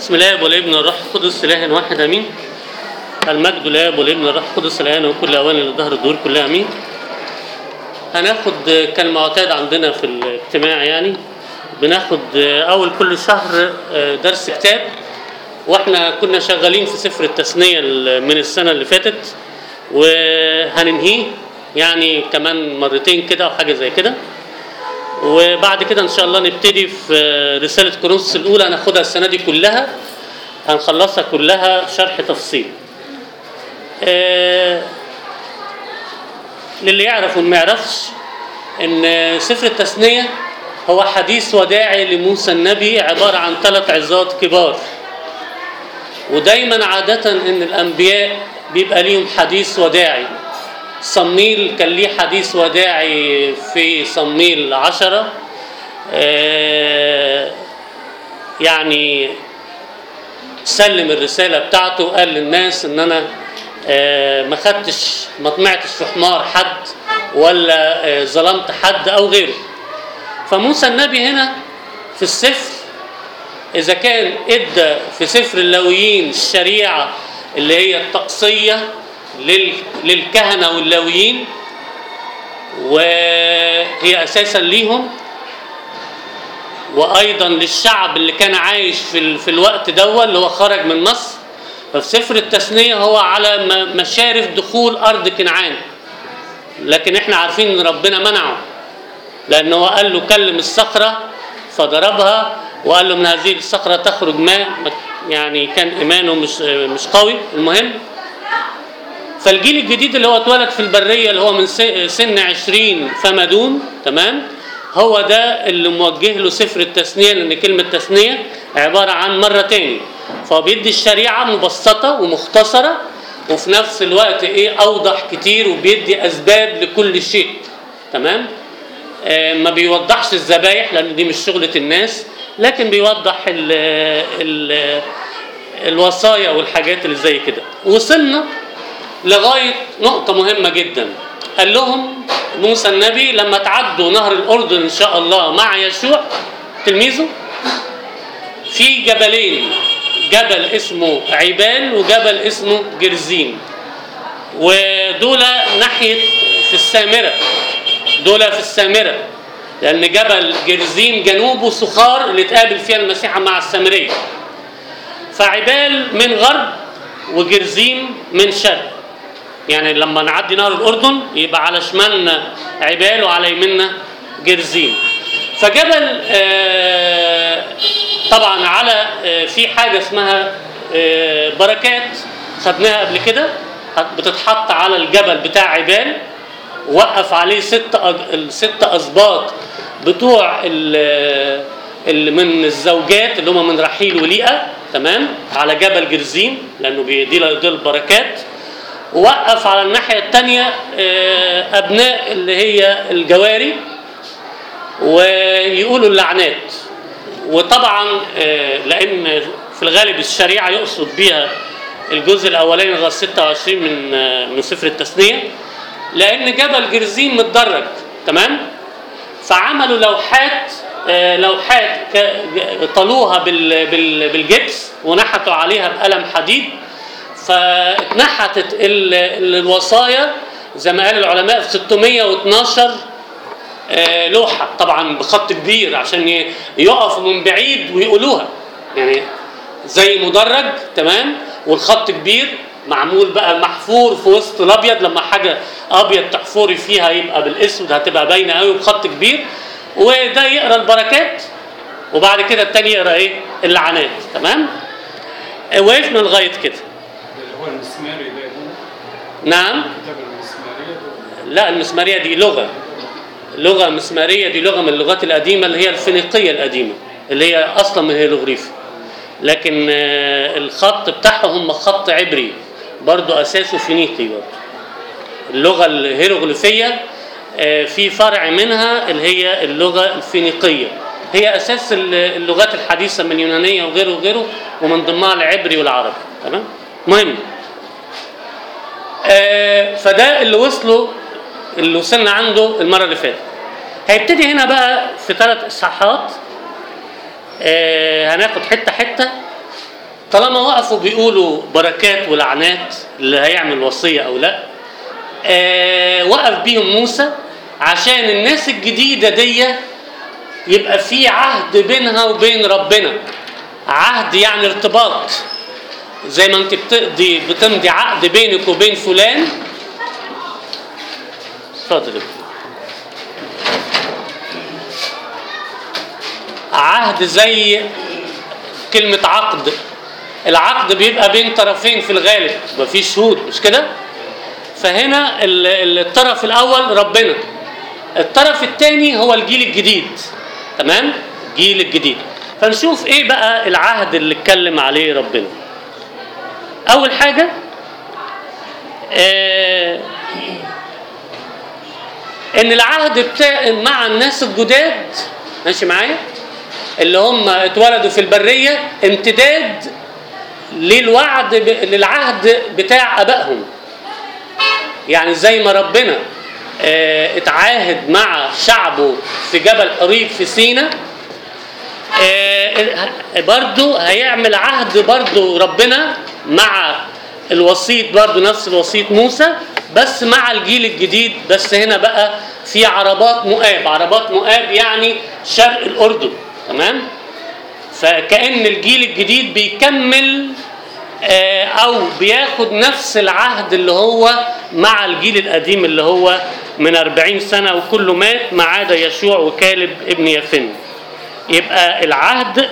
بسم الله والابن والروح القدس اله واحد امين المجد لله والابن والروح القدس الان وكل اوان لظهر الدور كلها امين هناخد كالمعتاد عندنا في الاجتماع يعني بناخد اول كل شهر درس كتاب واحنا كنا شغالين في سفر التثنيه من السنه اللي فاتت وهننهيه يعني كمان مرتين كده او حاجه زي كده وبعد كده ان شاء الله نبتدي في رساله كورنثوس الاولى هناخدها السنه دي كلها هنخلصها كلها شرح تفصيل آه للي يعرف واللي ما يعرفش ان سفر التثنيه هو حديث وداعي لموسى النبي عباره عن ثلاث عظات كبار ودايما عاده ان الانبياء بيبقى ليهم حديث وداعي صميل كان ليه حديث وداعي في صميل عشرة آه يعني سلم الرسالة بتاعته وقال للناس ان انا آه ما خدتش ما طمعتش في حمار حد ولا آه ظلمت حد او غيره فموسى النبي هنا في السفر اذا كان ادى في سفر اللاويين الشريعة اللي هي التقصيه للكهنه واللاويين وهي اساسا ليهم وايضا للشعب اللي كان عايش في في الوقت ده اللي هو خرج من مصر ففي سفر التثنيه هو على مشارف دخول ارض كنعان لكن احنا عارفين ان ربنا منعه لان هو قال له كلم الصخره فضربها وقال له من هذه الصخره تخرج ماء يعني كان ايمانه مش مش قوي المهم فالجيل الجديد اللي هو اتولد في البريه اللي هو من سن 20 فما دون تمام هو ده اللي موجه له سفر التثنيه لان كلمه تثنيه عباره عن مره تاني فهو بيدي الشريعه مبسطه ومختصره وفي نفس الوقت ايه اوضح كتير وبيدي اسباب لكل شيء تمام آه ما بيوضحش الذبايح لان دي مش شغله الناس لكن بيوضح ال ال الوصايا والحاجات اللي زي كده وصلنا لغاية نقطة مهمة جدا قال لهم موسى النبي لما تعدوا نهر الأردن إن شاء الله مع يشوع تلميذه في جبلين جبل اسمه عبال وجبل اسمه جرزين ودول ناحية في السامرة دول في السامرة لأن جبل جرزين جنوبه صخار اللي اتقابل فيها المسيح مع السامرية فعبال من غرب وجرزين من شرق يعني لما نعدي نهر الأردن يبقى على شمالنا عبال وعلى يميننا جرزين فجبل آه طبعا على آه في حاجة اسمها آه بركات خدناها قبل كده بتتحط على الجبل بتاع عبال وقف عليه ست الست أسباط بتوع اللي من الزوجات اللي هم من رحيل وليئة تمام على جبل جرزين لأنه دي البركات ووقف على الناحية التانية أبناء اللي هي الجواري ويقولوا اللعنات وطبعا لأن في الغالب الشريعة يقصد بيها الجزء الأولاني لغاية 26 من من سفر التثنية لأن جبل جرزين متدرج تمام فعملوا لوحات لوحات طلوها بالجبس ونحتوا عليها بقلم حديد فاتنحتت الوصايا زي ما قال العلماء في 612 لوحة طبعا بخط كبير عشان يقفوا من بعيد ويقولوها يعني زي مدرج تمام والخط كبير معمول بقى محفور في وسط الابيض لما حاجه ابيض تحفري فيها يبقى بالاسود هتبقى باينه قوي بخط كبير وده يقرا البركات وبعد كده التاني يقرا ايه اللعنات تمام وقفنا لغايه كده هو المسماري ده نعم كتاب المسمارية لا المسمارية دي لغة لغة مسمارية دي لغة من اللغات القديمة اللي هي الفينيقية القديمة اللي هي أصلا من هيروغليفي لكن الخط بتاعهم هم خط عبري برضو أساسه فينيقي برضو اللغة الهيروغليفية في فرع منها اللي هي اللغة الفينيقية هي أساس اللغات الحديثة من اليونانية وغيره وغيره ومن ضمنها العبري والعربي تمام مهم آه فده اللي وصلوا اللي وصلنا عنده المره اللي فاتت هيبتدي هنا بقى في ثلاث اصحاحات آه هناخد حته حته طالما وقفوا بيقولوا بركات ولعنات اللي هيعمل وصيه او لا آه وقف بيهم موسى عشان الناس الجديده دي يبقى في عهد بينها وبين ربنا عهد يعني ارتباط زي ما انت بتقضي بتمضي عقد بينك وبين فلان اتفضل عهد زي كلمة عقد العقد بيبقى بين طرفين في الغالب مفيش شهود مش كده فهنا ال- ال- الطرف الأول ربنا الطرف الثاني هو الجيل الجديد تمام الجيل الجديد فنشوف ايه بقى العهد اللي اتكلم عليه ربنا اول حاجه آه ان العهد بتاع مع الناس الجداد ماشي معايا اللي هم اتولدوا في البريه امتداد للوعد ب... للعهد بتاع ابائهم يعني زي ما ربنا آه، اتعاهد مع شعبه في جبل حريب في سينا آه، برضو هيعمل عهد برضو ربنا مع الوسيط برضو نفس الوسيط موسى بس مع الجيل الجديد بس هنا بقى في عربات مؤاب عربات مؤاب يعني شرق الأردن تمام فكأن الجيل الجديد بيكمل آه، أو بياخد نفس العهد اللي هو مع الجيل القديم اللي هو من 40 سنة وكله مات ما عدا يشوع وكالب ابن يفن يبقى العهد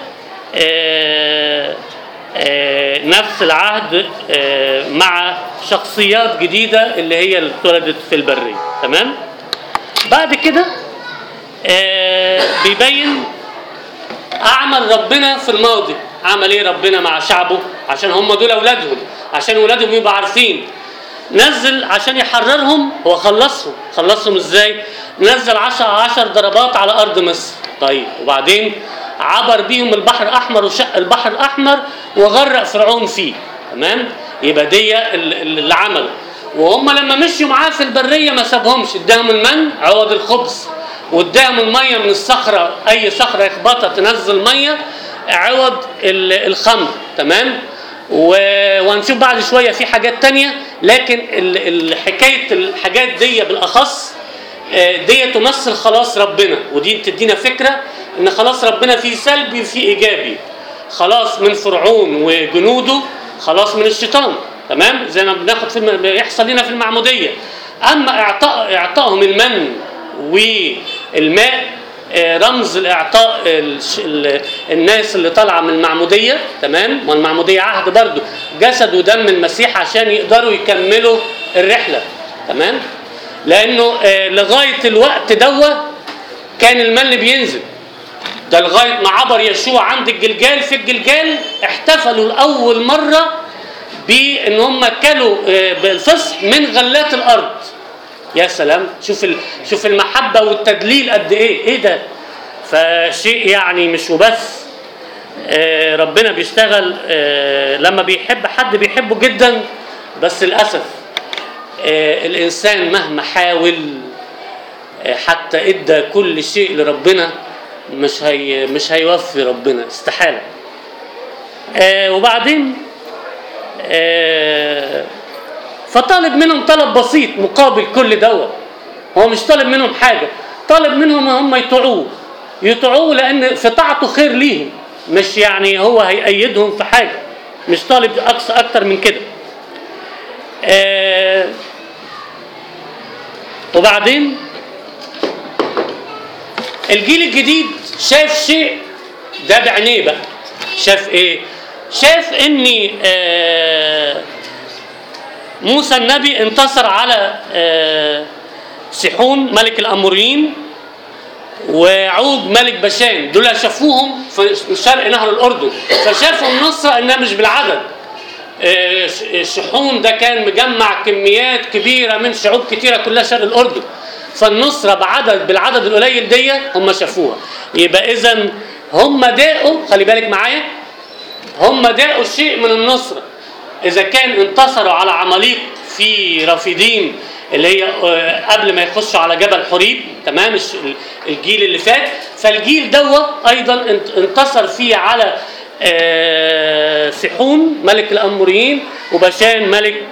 آه، آه، نفس العهد آه، مع شخصيات جديدة اللي هي اللي اتولدت في البرية تمام بعد كده آه، بيبين أعمل ربنا في الماضي عمل ايه ربنا مع شعبه عشان هم دول اولادهم عشان اولادهم يبقوا عارفين نزل عشان يحررهم هو خلصهم خلصهم ازاي نزل عشر عشر ضربات على ارض مصر طيب وبعدين عبر بيهم البحر الاحمر وشق البحر الاحمر وغرق فرعون فيه تمام يبقى دي ال- ال- اللي عمله وهم لما مشوا معاه في البريه ما سابهمش اداهم المن عوض الخبز واداهم الميه من الصخره اي صخره يخبطها تنزل ميه عوض ال- الخمر تمام و- وهنشوف بعد شويه في حاجات تانية لكن ال- ال- حكايه الحاجات دي بالاخص آه، دي تمثل خلاص ربنا ودي تدينا فكره ان خلاص ربنا فيه سلبي وفيه ايجابي خلاص من فرعون وجنوده خلاص من الشيطان تمام زي ما بناخد في الم- بيحصل لنا في المعموديه اما اعطاء اعطائهم المن والماء آه، رمز لاعطاء الش- ال- الناس اللي طالعه من المعموديه تمام والمعموديه عهد برضو جسد ودم المسيح عشان يقدروا يكملوا الرحله تمام لانه آه، لغايه الوقت دوا كان المن بينزل ده لغايه ما عبر يشوع عند الجلجال في الجلجال احتفلوا لاول مره بان هم كلوا آه، بالفصح من غلات الارض يا سلام شوف ال... شوف المحبه والتدليل قد ايه ايه ده فشيء يعني مش وبس آه، ربنا بيشتغل آه، لما بيحب حد بيحبه جدا بس للاسف آه، الانسان مهما حاول آه، حتى ادى كل شيء لربنا مش هي مش هيوفي ربنا استحاله آه، وبعدين آه، فطالب منهم طلب بسيط مقابل كل دوت هو مش طالب منهم حاجه طالب منهم ان هم يطيعوه يطيعوه لان في طاعته خير ليهم مش يعني هو هيأيدهم في حاجه مش طالب اقصى اكتر من كده آه وبعدين الجيل الجديد شاف شيء ده بعينيه بقى شاف ايه شاف ان آه موسى النبي انتصر على آه، سيحون ملك الاموريين وعوج ملك بشان دول شافوهم في شرق نهر الاردن فشافوا النصره انها مش بالعدد آه، ش- شحون ده كان مجمع كميات كبيره من شعوب كتيره كلها شرق الاردن فالنصره بعدد بالعدد القليل دي هم شافوها يبقى اذا هم داقوا خلي بالك معايا هم داقوا شيء من النصرة إذا كان انتصروا على عماليق في رافدين اللي هي آه، قبل ما يخشوا على جبل حريب تمام الش- الجيل اللي فات فالجيل دوا أيضا انت- انتصر فيه على آه، سيحون ملك الاموريين وبشان ملك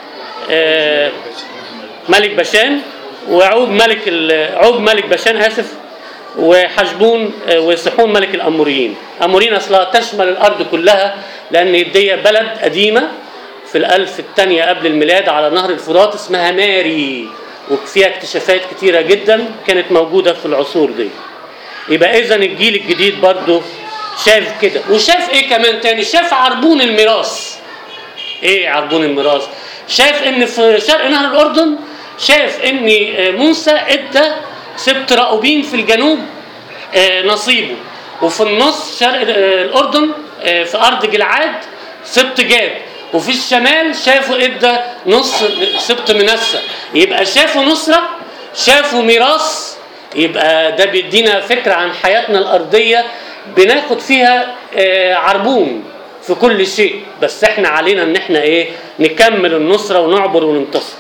آه ملك بشان وعوج ملك ال- عوج ملك بشان اسف وحشبون آه، وسحون ملك الاموريين اموريين اصلها تشمل الارض كلها لان دي بلد قديمه في الالف الثانيه قبل الميلاد على نهر الفرات اسمها ماري وفيها اكتشافات كتيره جدا كانت موجوده في العصور دي يبقى اذا الجيل الجديد برضه شاف كده وشاف ايه كمان تاني شاف عربون الميراث ايه عربون الميراث شاف ان في شرق نهر الاردن شاف ان موسى ادى سبت راؤوبين في الجنوب آه، نصيبه وفي النص شرق آه، الاردن آه، في ارض جلعاد سبت جاد وفي الشمال شافوا ادى نص سبت منسى يبقى شافوا نصره شافوا ميراث يبقى ده بيدينا فكره عن حياتنا الارضيه بناخد فيها آه، عربون في كل شيء بس احنا علينا ان احنا ايه نكمل النصره ونعبر وننتصر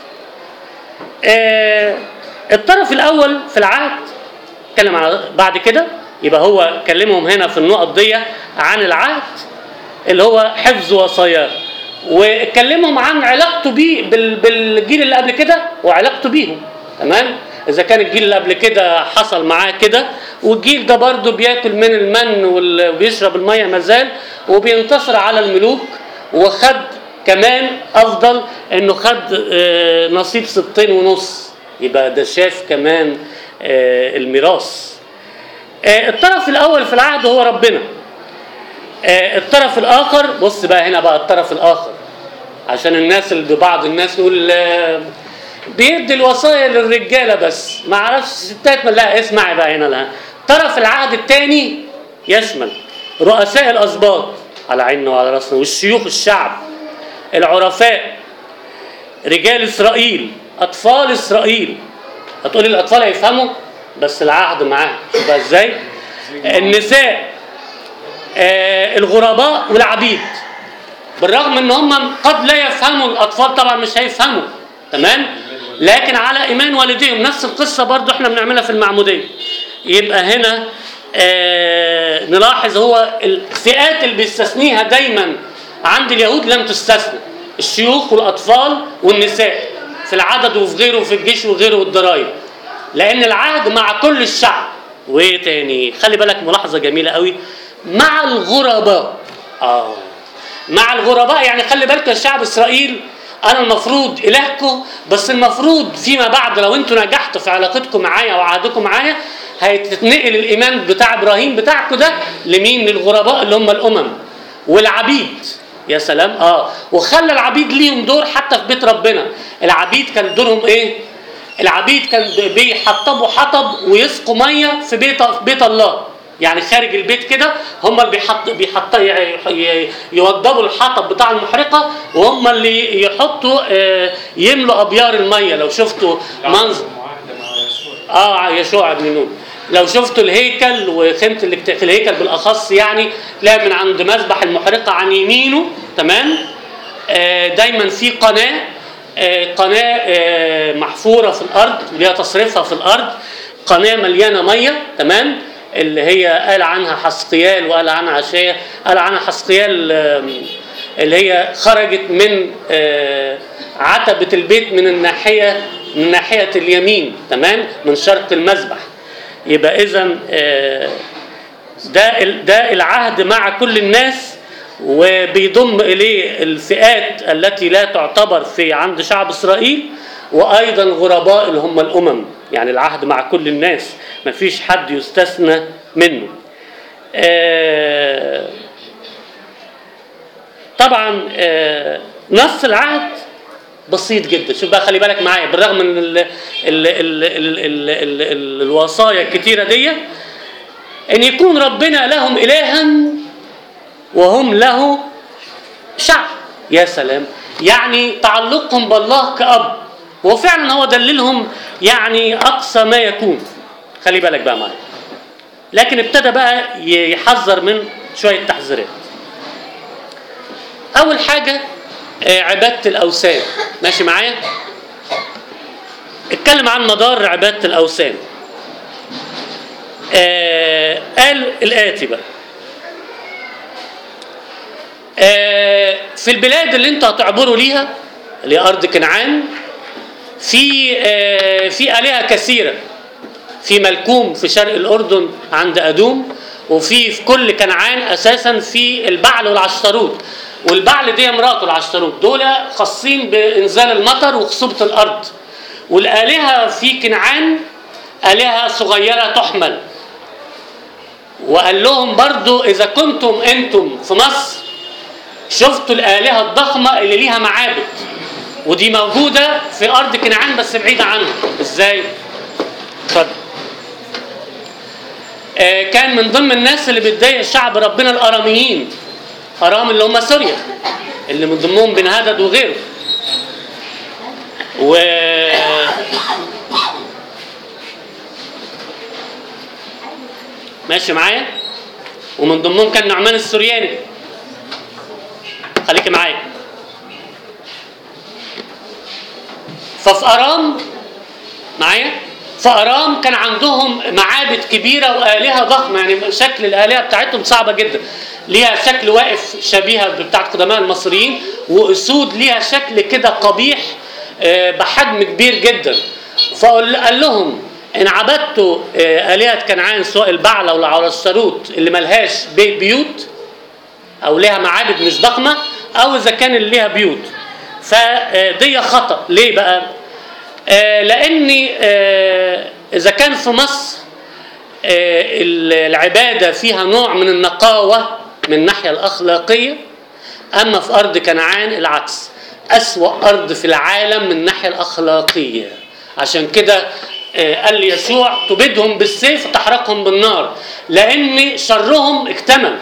آه، الطرف الاول في العهد اتكلم على بعد كده يبقى هو كلمهم هنا في النقط دي عن العهد اللي هو حفظ وصاياه واتكلمهم عن علاقته بيه بال- بالجيل اللي قبل كده وعلاقته بيهم تمام اذا كان الجيل اللي قبل كده حصل معاه كده والجيل ده برضه بياكل من المن وال- وبيشرب الميه مازال وبينتصر على الملوك وخد كمان افضل انه خد آه، نصيب سبطين ونص يبقى ده شاف كمان آه، الميراث آه، الطرف الاول في العهد هو ربنا آه، الطرف الاخر بص بقى هنا بقى الطرف الاخر عشان الناس اللي بعض الناس يقول آه، بيدي الوصايا للرجاله بس ما اعرفش الستات ما لا اسمعي بقى هنا لا طرف العهد الثاني يشمل رؤساء الاسباط على عيننا وعلى راسنا والشيوخ الشعب العرفاء رجال اسرائيل اطفال اسرائيل هتقولي الاطفال هيفهموا بس العهد معاهم شوف بقى ازاي النساء آه الغرباء والعبيد بالرغم ان هم قد لا يفهموا الاطفال طبعا مش هيفهموا تمام لكن على ايمان والديهم نفس القصه برضو احنا بنعملها في المعموديه يبقى هنا آه نلاحظ هو الفئات اللي بيستثنيها دايما عند اليهود لم تستثنى الشيوخ والاطفال والنساء في العدد وفي غيره وفي الجيش وغيره والضرايب لان العهد مع كل الشعب وايه تاني خلي بالك ملاحظه جميله قوي مع الغرباء اه مع الغرباء يعني خلي بالك يا شعب اسرائيل انا المفروض الهكم بس المفروض فيما بعد لو انتوا نجحتوا في علاقتكم معايا وعهدكم معايا هيتنقل الايمان بتاع ابراهيم بتاعكم ده لمين للغرباء اللي هم الامم والعبيد يا سلام اه وخلى العبيد ليهم دور حتى في بيت ربنا العبيد كان دورهم ايه العبيد كان بيحطبوا حطب ويسقوا ميه في بيت في بيت الله يعني خارج البيت كده هم اللي بيحط بيحط ي- يوضبوا الحطب بتاع المحرقه وهم اللي يحطوا آه، يملوا ابيار الميه لو شفتوا منظر معاهدة مع يسوع اه يشوع بن نون لو شفتوا الهيكل وخيمه الاجت- في الهيكل بالاخص يعني تلاقي من عند مذبح المحرقه عن يمينه تمام آه دايما في قناه آه قناه آه محفوره في الارض ليها تصريفها في الارض قناه مليانه ميه تمام اللي هي قال عنها حسقيال وقال عنها عشايا قال عنها حسقيال آم، اللي هي خرجت من آه، عتبة البيت من الناحية من ناحية اليمين تمام من شرق المذبح يبقى إذا ده ال- ده العهد مع كل الناس وبيضم إليه الفئات التي لا تعتبر في عند شعب إسرائيل وأيضا غرباء اللي هم الأمم يعني العهد مع كل الناس مفيش حد يستثنى منه آه طبعا آه، نص العهد بسيط جدا شوف بقى خلي بالك معايا بالرغم من ال ال ال ال ال ال ال ال الوصايا الكتيره دي ان يكون ربنا لهم الها وهم له شعب يا سلام يعني تعلقهم بالله كأب وفعلا هو دللهم يعني أقصى ما يكون خلي بالك بقى معايا لكن ابتدى بقى يحذر من شوية تحذيرات أول حاجة آه، عبادة الأوثان ماشي معايا اتكلم عن مدار عبادة الأوثان آه، قال الآتي بقى آه، في البلاد اللي انتوا هتعبروا ليها اللي هي ارض كنعان في آه، في الهه كثيره في ملكوم في شرق الاردن عند ادوم وفي في كل كنعان اساسا في البعل والعشتروت والبعل دي مراته العشتروت دول خاصين بانزال المطر وخصوبه الارض والالهه في كنعان الهه صغيره تحمل وقال لهم برضو اذا كنتم انتم في مصر شفتوا الالهه الضخمه اللي ليها معابد ودي موجوده في ارض كنعان بس بعيده عنهم ازاي اتفضل آه، كان من ضمن الناس اللي بتضايق شعب ربنا الاراميين ارام اللي هم سوريا اللي من ضمنهم بن هدد وغيره و ماشي معايا ومن ضمنهم كان نعمان السورياني خليك معايا ففي ارام معايا في ارام كان عندهم معابد كبيره والهه ضخمه يعني شكل الالهه بتاعتهم صعبه جدا ليها شكل واقف شبيهه بتاعت قدماء المصريين واسود ليها شكل كده قبيح آه، بحجم كبير جدا فقال لهم ان عبدتوا آه، الهه كنعان سواء البعله ولا العشتروت اللي ملهاش بي- بيوت او ليها معابد مش ضخمه او اذا كان اللي ليها بيوت فدي خطا ليه بقى آه، لاني آه، اذا كان في مصر آه، العباده فيها نوع من النقاوه من الناحيه الاخلاقيه اما في ارض كنعان العكس اسوا ارض في العالم من الناحيه الاخلاقيه عشان كده آه، قال لي يسوع تبيدهم بالسيف وتحرقهم بالنار لان شرهم اكتمل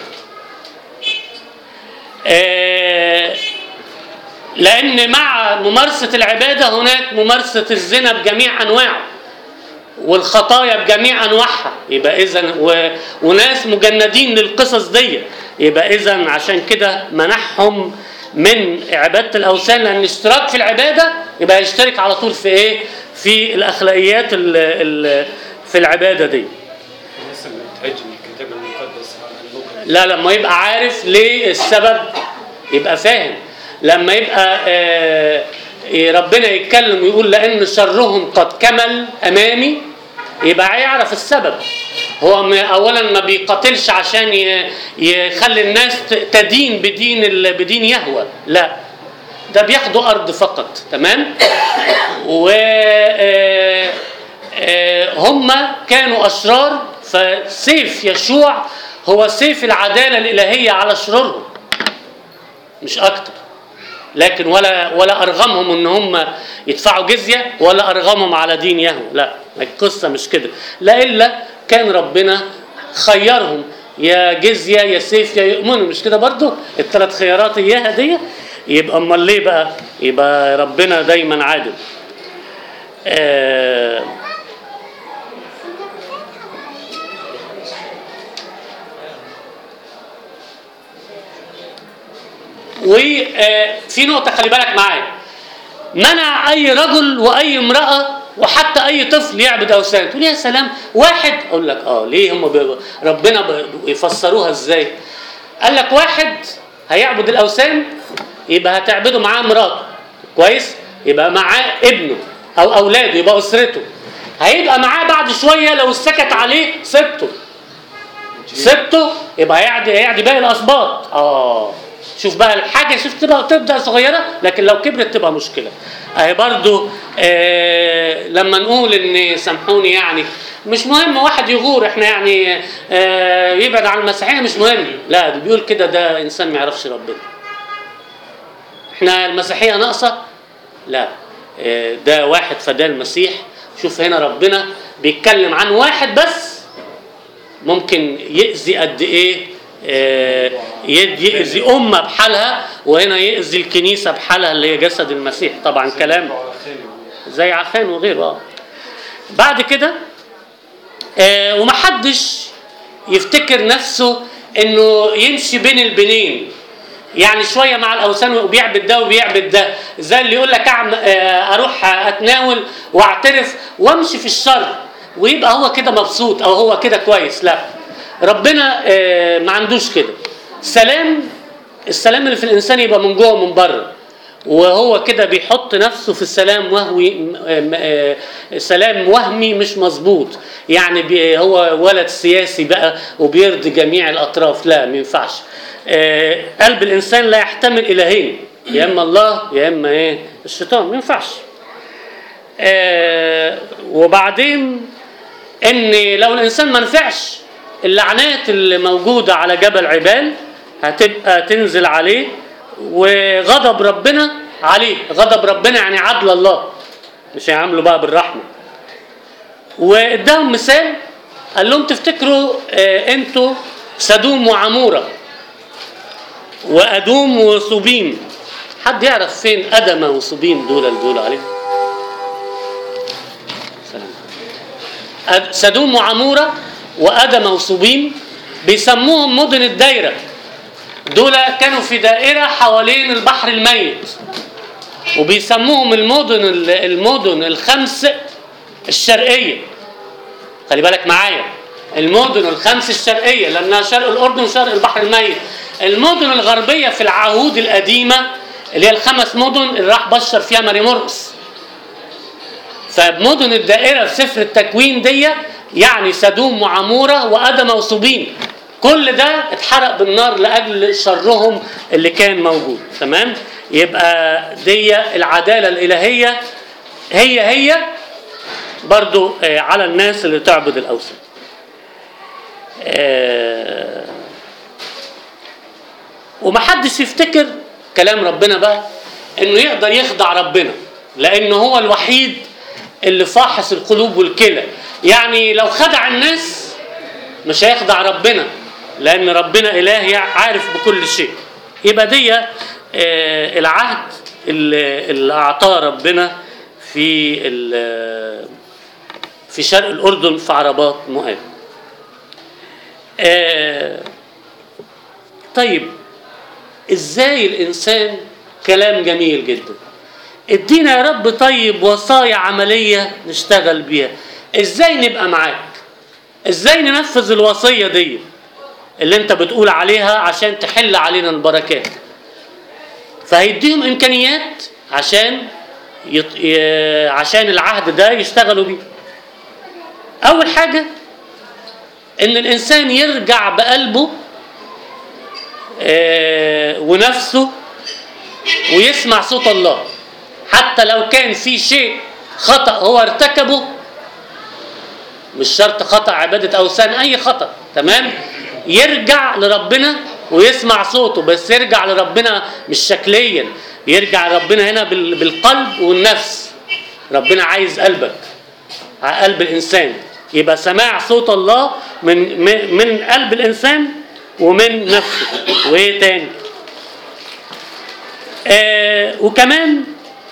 آه، لان مع ممارسه العباده هناك ممارسه الزنا بجميع انواعه والخطايا بجميع انواعها يبقى اذا و... وناس مجندين للقصص دي يبقى اذا عشان كده منحهم من عباده الاوثان لان الاشتراك في العباده يبقى يشترك على طول في ايه؟ في الاخلاقيات ال... ال... في العباده دي. الناس اللي بتهاجم الكتاب المقدس على الممكن لا لما يبقى عارف ليه السبب يبقى فاهم لما يبقى آه، ربنا يتكلم ويقول لان شرهم قد كمل امامي يبقى هيعرف السبب هو م- اولا ما بيقاتلش عشان ي- يخلي الناس ت- تدين بدين ال- بدين يهوى لا ده بياخدوا ارض فقط تمام و آه، آه، هم كانوا اشرار فسيف يشوع هو سيف العداله الالهيه على شرورهم مش اكتر لكن ولا ولا ارغمهم ان هم يدفعوا جزيه ولا ارغمهم على دين يهوه لا القصه مش كده لا الا كان ربنا خيرهم يا جزيه يا سيف يا يؤمنوا مش كده برضو الثلاث خيارات اياها دي يبقى امال ليه بقى يبقى ربنا دايما عادل آه وفي نقطة خلي بالك معايا منع أي رجل وأي امرأة وحتى أي طفل يعبد أوثان تقول يا سلام واحد أقول لك آه ليه هم بي- ربنا بي- يفسروها إزاي قال لك واحد هيعبد الأوثان يبقى هتعبده معاه مراته كويس يبقى معاه ابنه أو أولاده يبقى أسرته هيبقى معاه بعد شوية لو سكت عليه سبته سبته يبقى هيعدي هيعدي باقي الاسباط اه شوف بقى الحاجه شوف تبقى تبدا صغيره لكن لو كبرت تبقى مشكله اهي برضو آه لما نقول ان سامحوني يعني مش مهم واحد يغور احنا يعني آه يبعد عن المسيحيه مش مهم لا اللي بيقول كده ده انسان ما يعرفش ربنا احنا المسيحيه ناقصه لا آه، ده واحد فداه المسيح شوف هنا ربنا بيتكلم عن واحد بس ممكن يأذي قد ايه آه، يد- يأذي أمة بحالها وهنا يأذي الكنيسة بحالها اللي هي جسد المسيح طبعا كلام زي عخان وغيره آه. بعد كده آه، ومحدش يفتكر نفسه انه يمشي بين البنين يعني شويه مع الاوثان وبيعبد ده وبيعبد ده زي اللي يقول لك أعم... آه، اروح اتناول واعترف وامشي في الشر ويبقى هو كده مبسوط او هو كده كويس لا ربنا آه، ما عندوش كده سلام السلام اللي في الانسان يبقى من جوه ومن بره وهو كده بيحط نفسه في السلام وهوي م- م- آه، سلام وهمي مش مظبوط يعني بي هو ولد سياسي بقى وبيرضي جميع الاطراف لا ما ينفعش آه، قلب الانسان لا يحتمل الهين يا اما الله يا اما ايه الشيطان ما ينفعش آه، وبعدين ان لو الانسان ما نفعش اللعنات اللي موجوده على جبل عبال هتبقى تنزل عليه وغضب ربنا عليه غضب ربنا يعني عدل الله مش هيعامله بقى بالرحمه واداهم مثال قال لهم تفتكروا آه، انتوا سدوم وعموره وادوم وصبيم حد يعرف فين ادم وصبيم دول اللي بيقولوا عليهم سلام أد- سدوم وعمورة وأدم وصبيم بيسموهم مدن الدايرة دول كانوا في دائرة حوالين البحر الميت وبيسموهم المدن المدن الخمس الشرقية خلي بالك معايا المدن الخمس الشرقية لأنها شرق الأردن وشرق البحر الميت المدن الغربية في العهود القديمة اللي هي الخمس مدن اللي راح بشر فيها ماري مرقس فمدن الدائرة في سفر التكوين دي يعني سدوم وعمورة وأدم وصبين كل ده اتحرق بالنار لأجل شرهم اللي كان موجود تمام يبقى دي العدالة الإلهية هي هي برضو آه، على الناس اللي تعبد الأوثان آه، ومحدش يفتكر كلام ربنا بقى انه يقدر يخدع ربنا لانه هو الوحيد اللي فاحص القلوب والكلى يعني لو خدع الناس مش هيخدع ربنا لان ربنا اله عارف بكل شيء يبقى دي آه، العهد اللي اللي اعطاه ربنا في ال- في شرق الاردن في عربات مؤاب آه، طيب ازاي الانسان كلام جميل جدا ادينا يا رب طيب وصايا عمليه نشتغل بيها ازاي نبقى معاك ازاي ننفذ الوصيه دي اللي انت بتقول عليها عشان تحل علينا البركات فهيديهم امكانيات عشان يط... ي... عشان العهد ده يشتغلوا بيه اول حاجه ان الانسان يرجع بقلبه آه، ونفسه ويسمع صوت الله حتى لو كان في شيء خطأ هو ارتكبه مش شرط خطأ عبادة أوثان أي خطأ تمام يرجع لربنا ويسمع صوته بس يرجع لربنا مش شكليا يرجع لربنا هنا بال- بالقلب والنفس ربنا عايز قلبك ع- قلب الإنسان يبقى سماع صوت الله من من من قلب الإنسان ومن نفسه وإيه تاني آه وكمان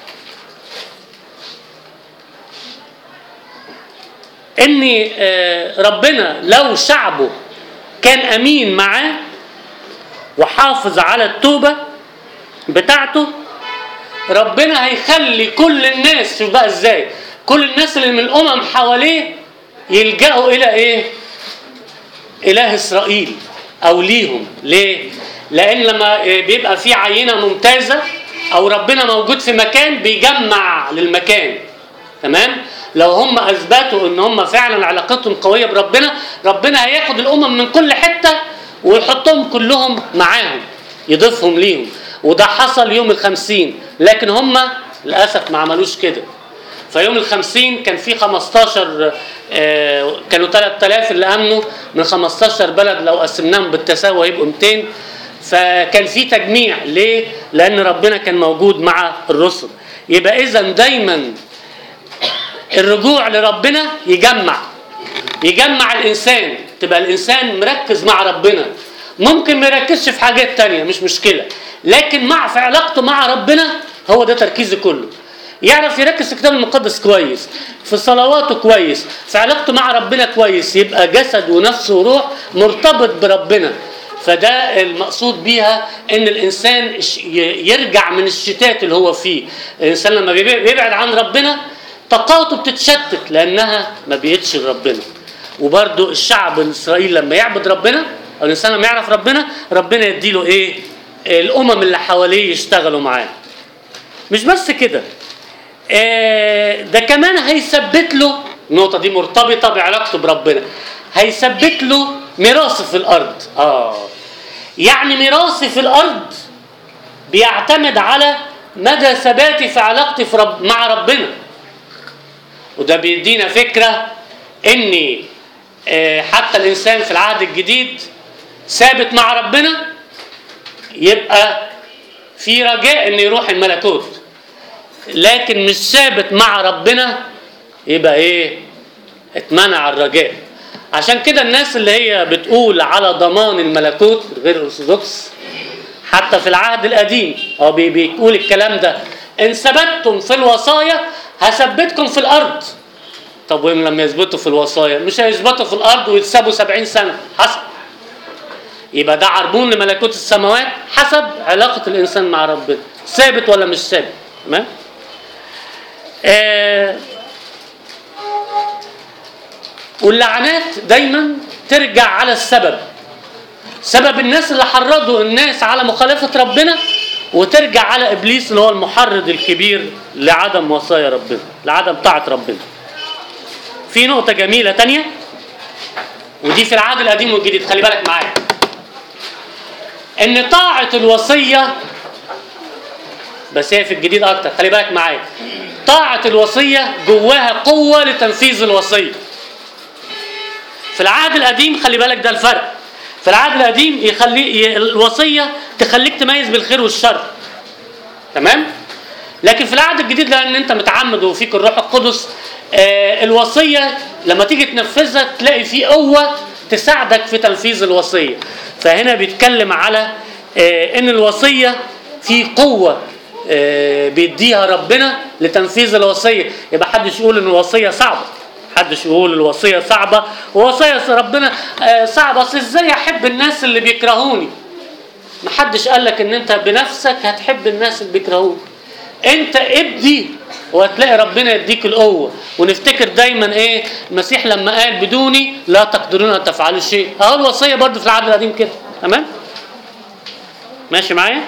ان آه، ربنا لو شعبه كان امين معاه وحافظ على التوبه بتاعته ربنا هيخلي كل الناس شوف بقى ازاي كل الناس اللي من الامم حواليه يلجأوا الى ايه اله اسرائيل او ليهم ليه لان لما بيبقى في عينه ممتازه او ربنا موجود في مكان بيجمع للمكان تمام لو هم اثبتوا ان هم فعلا علاقتهم قويه بربنا ربنا هياخد الامم من كل حته ويحطهم كلهم معاهم يضيفهم ليهم وده حصل يوم الخمسين لكن هم للاسف ما عملوش كده فيوم الخمسين كان في 15 آه، كانوا 3000 اللي امنوا من 15 بلد لو قسمناهم بالتساوي هيبقوا 200 فكان في تجميع ليه؟ لان ربنا كان موجود مع الرسل يبقى اذا دايما الرجوع لربنا يجمع يجمع الانسان تبقى الانسان مركز مع ربنا ممكن ما يركزش في حاجات تانية مش مشكلة لكن مع في علاقته مع ربنا هو ده تركيزه كله يعرف يركز في الكتاب المقدس كويس في صلواته كويس في علاقته مع ربنا كويس يبقى جسد ونفس وروح مرتبط بربنا فده المقصود بيها ان الانسان الش- ي- يرجع من الشتات اللي هو فيه الانسان لما بيبع- بيبعد عن ربنا طاقاته بتتشتت لانها ما بقتش لربنا وبرده الشعب الاسرائيلي لما يعبد ربنا او الانسان لما يعرف ربنا ربنا يديله ايه الامم اللي حواليه يشتغلوا معاه مش بس كده آه، ده كمان هيثبت له النقطه دي مرتبطه بعلاقته بربنا هيثبت له ميراث في الارض اه يعني ميراثي في الارض بيعتمد على مدى ثباتي في علاقتي في رب مع ربنا وده بيدينا فكره ان آه، حتى الانسان في العهد الجديد ثابت مع ربنا يبقى في رجاء انه يروح الملكوت لكن مش ثابت مع ربنا يبقى ايه اتمنع الرجاء عشان كده الناس اللي هي بتقول على ضمان الملكوت غير الارثوذكس حتى في العهد القديم هو بي- بيقول الكلام ده ان ثبتتم في الوصايا هثبتكم في الارض طب وين لما يثبتوا في الوصايا مش هيثبتوا في الارض ويتسابوا سبعين سنه حسب يبقى ده عربون لملكوت السماوات حسب علاقه الانسان مع ربنا ثابت ولا مش ثابت تمام آه واللعنات دايما ترجع على السبب سبب الناس اللي حرضوا الناس على مخالفة ربنا وترجع على إبليس اللي هو المحرض الكبير لعدم وصايا ربنا لعدم طاعة ربنا في نقطة جميلة تانية ودي في العهد القديم والجديد خلي بالك معايا ان طاعة الوصية بس هي في الجديد اكتر خلي بالك معايا طاعة الوصية جواها قوة لتنفيذ الوصية في العهد القديم خلي بالك ده الفرق في العهد القديم يخلي ي- الوصية تخليك تميز بالخير والشر تمام لكن في العهد الجديد لان انت متعمد وفيك الروح القدس آه الوصية لما تيجي تنفذها تلاقي في قوة تساعدك في تنفيذ الوصية فهنا بيتكلم على آه ان الوصية في قوة آه بيديها ربنا لتنفيذ الوصية يبقى حدش يقول ان الوصية صعبة حدش يقول الوصية صعبة ووصية ربنا آه صعبة اصل ازاي احب الناس اللي بيكرهوني محدش قال لك ان انت بنفسك هتحب الناس اللي بيكرهوك انت ابدي وهتلاقي ربنا يديك القوه ونفتكر دايما ايه المسيح لما قال بدوني لا تقدرون ان تفعلوا شيء اهو الوصيه برضه في العهد القديم كده تمام ماشي معايا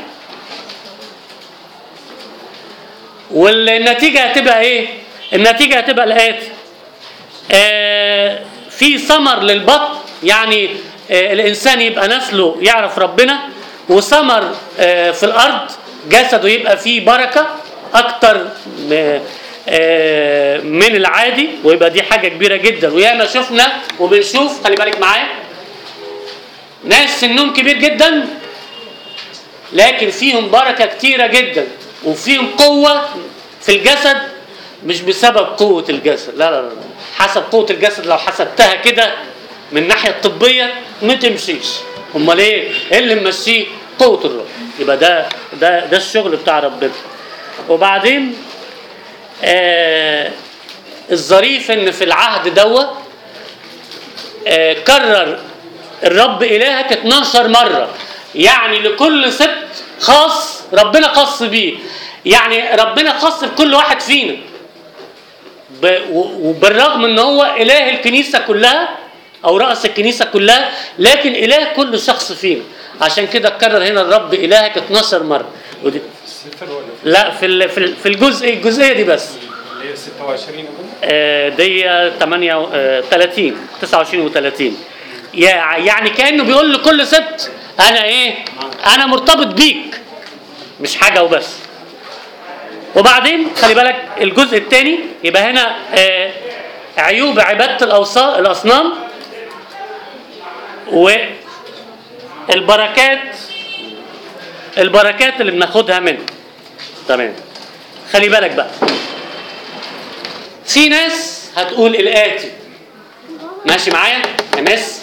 والنتيجه هتبقى ايه النتيجه هتبقى الاتي آه في ثمر للبطن يعني آه الانسان يبقى نسله يعرف ربنا وثمر آه في الارض جسده يبقى فيه بركه اكتر م- آه من العادي ويبقى دي حاجه كبيره جدا وياما شفنا وبنشوف خلي بالك معايا ناس سنهم كبير جدا لكن فيهم بركه كتيره جدا وفيهم قوه في الجسد مش بسبب قوه الجسد لا لا لا حسب قوه الجسد لو حسبتها كده من الناحيه الطبيه ما تمشيش امال ايه ايه اللي ممشيه قوه الروح يبقى ده ده ده الشغل بتاع ربنا وبعدين آه الظريف ان في العهد دوت آه كرر الرب الهك 12 مره يعني لكل سبت خاص ربنا خاص بيه يعني ربنا خاص بكل واحد فينا ب- و- وبالرغم ان هو اله الكنيسه كلها او راس الكنيسه كلها لكن اله كل شخص فينا عشان كده اتكرر هنا الرب الهك 12 مره ودي الصفر ولا في لا في ال- في ال- في الجزء الجزئيه دي بس اللي هي 26 أظن؟ آه، دي 8 آه، 30 29 و30 يعني كانه بيقول لكل ست انا ايه انا مرتبط بيك مش حاجه وبس وبعدين خلي بالك الجزء الثاني يبقى هنا آه، عيوب عباده الاوصان الاصنام والبركات البركات اللي بناخدها منه تمام خلي بالك بقى في ناس هتقول الآتي ماشي معايا يا ناس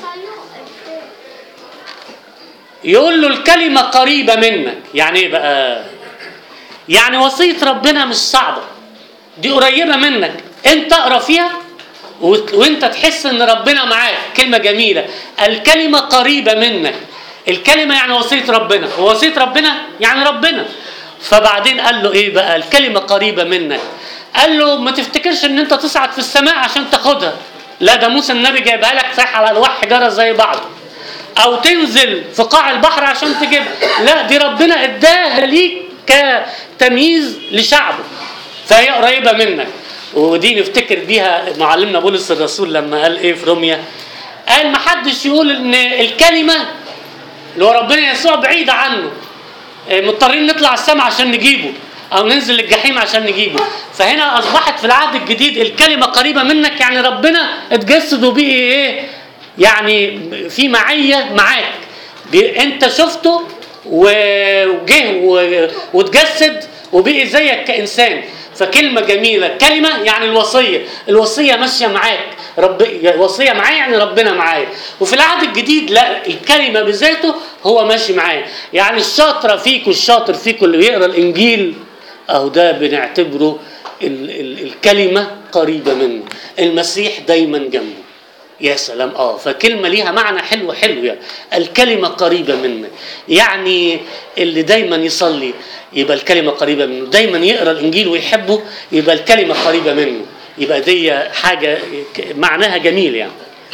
يقول له الكلمة قريبة منك يعني ايه بقى يعني وصية ربنا مش صعبة دي قريبة منك انت اقرا فيها وت- وانت تحس ان ربنا معاك كلمة جميلة الكلمة قريبة منك الكلمة يعني وصية ربنا ووصية ربنا يعني ربنا فبعدين قال له ايه بقى الكلمة قريبة منك قال له ما تفتكرش ان انت تصعد في السماء عشان تاخدها لا ده موسى النبي جايبها لك صح على الواح حجارة زي بعض او تنزل في قاع البحر عشان تجيبها لا دي ربنا اداها ليك كتمييز لشعبه فهي قريبه منك ودي نفتكر بيها معلمنا بولس الرسول لما قال ايه في روميا قال ما حدش يقول ان الكلمه اللي هو ربنا يسوع بعيد عنه آه، مضطرين نطلع السماء عشان نجيبه او ننزل الجحيم عشان نجيبه فهنا اصبحت في العهد الجديد الكلمه قريبه منك يعني ربنا اتجسد وبقي ايه يعني في معيه معاك بي- انت شفته و- وجه و- واتجسد وبقي زيك كانسان فكلمة جميلة كلمة يعني الوصية الوصية ماشية معاك رب وصية معايا يعني ربنا معايا وفي العهد الجديد لا الكلمة بذاته هو ماشي معايا يعني الشاطرة فيكم الشاطر فيكم اللي بيقرا الإنجيل أهو ده بنعتبره ال ال الكلمة قريبة منه المسيح دايما جنبه يا سلام اه فكلمه ليها معنى حلو حلو يعني الكلمه قريبه منك يعني اللي دايما يصلي يبقى الكلمه قريبه منه دايما يقرا الانجيل ويحبه يبقى الكلمه قريبه منه يبقى دي حاجه ك- معناها جميل يعني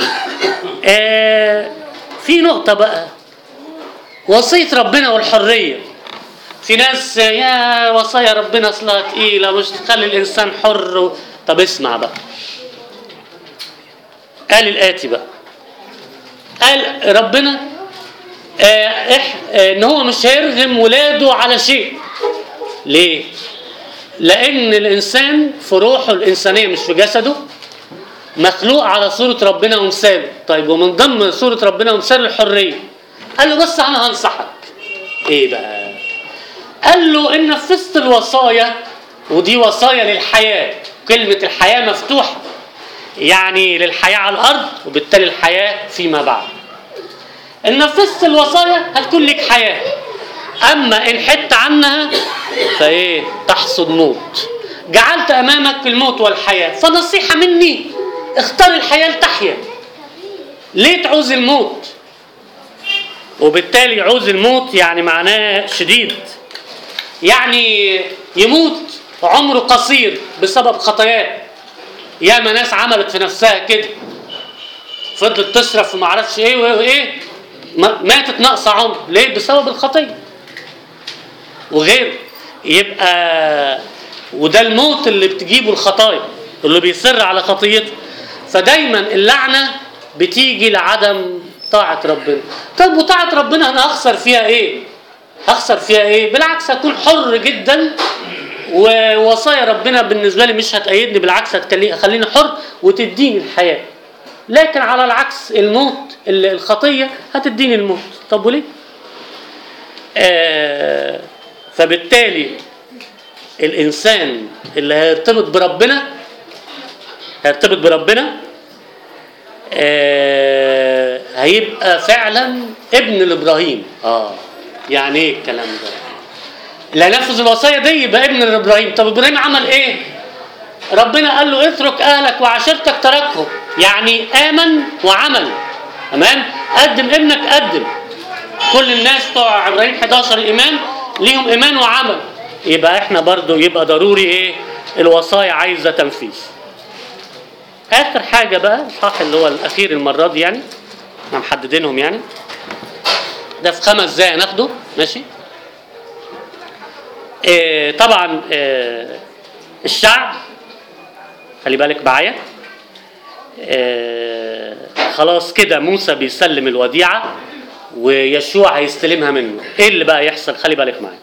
آه في نقطه بقى وصيه ربنا والحريه في ناس يا وصايا ربنا اصلها تقيله مش تخلي الانسان حر و... طب اسمع بقى قال الآتي بقى قال ربنا آه إح آه ان هو مش هيرغم ولاده على شيء ليه لان الانسان في روحه الانسانيه مش في جسده مخلوق على صوره ربنا ومثاله طيب ومن ضمن صوره ربنا ومثاله الحريه قال له بس انا هنصحك ايه بقى قال له ان نفذت الوصايا ودي وصايا للحياه كلمه الحياه مفتوحه يعني للحياة على الأرض وبالتالي الحياة فيما بعد إن نفذت الوصايا هتكون لك حياة أما إن حدت عنها فإيه تحصد موت جعلت أمامك الموت والحياة فنصيحة مني اختار الحياة لتحيا ليه تعوز الموت وبالتالي عوز الموت يعني معناه شديد يعني يموت عمره قصير بسبب خطاياه ياما ناس عملت في نفسها كده فضلت تصرف وما اعرفش ايه وايه وايه ما- ماتت ناقصه عمر ليه بسبب الخطيه وغيره يبقى وده الموت اللي بتجيبه الخطايا اللي بيصر على خطيته فدايما اللعنه بتيجي لعدم طاعه ربنا طب وطاعه ربنا انا هخسر فيها ايه هخسر فيها ايه بالعكس هكون حر جدا ووصايا ربنا بالنسبه لي مش هتأيدني بالعكس هتخليني هتخليني حر وتديني الحياه لكن على العكس الموت ال- الخطيه هتديني الموت طب وليه آه فبالتالي الانسان اللي هيرتبط بربنا هيرتبط بربنا آه هيبقى فعلا ابن لابراهيم اه يعني ايه الكلام ده لا نفذ الوصايا دي يبقى ابن لابراهيم طب ابراهيم عمل ايه ربنا قال له اترك اهلك وعشيرتك تركهم يعني امن وعمل تمام قدم ابنك قدم كل الناس بتوع ابراهيم 11 ايمان ليهم ايمان وعمل يبقى احنا برضو يبقى ضروري ايه الوصايا عايزه تنفيذ اخر حاجه بقى الصح اللي هو الاخير المره دي يعني احنا محددينهم يعني ده في خمس دقايق ناخده ماشي آه، طبعا آه، الشعب خلي بالك معايا آه، خلاص كده موسى بيسلم الوديعة ويشوع هيستلمها منه ايه اللي بقى يحصل خلي بالك معايا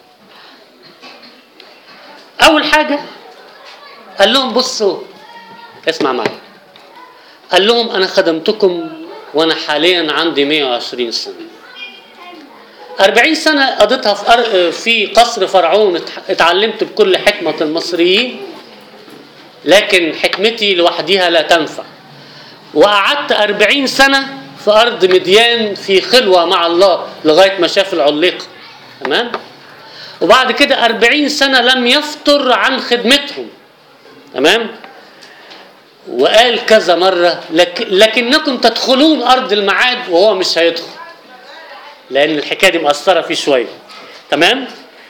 اول حاجة قال لهم بصوا اسمع معايا قال لهم انا خدمتكم وانا حاليا عندي 120 سنة أربعين سنة قضيتها في, أر... في قصر فرعون ات- اتعلمت بكل حكمة المصريين لكن حكمتي لوحدها لا تنفع وقعدت أربعين سنة في أرض مديان في خلوة مع الله لغاية ما شاف العليقة تمام وبعد كده أربعين سنة لم يفتر عن خدمتهم تمام وقال كذا مرة لك... لكنكم تدخلون أرض المعاد وهو مش هيدخل لان الحكايه دي مأثره فيه شويه تمام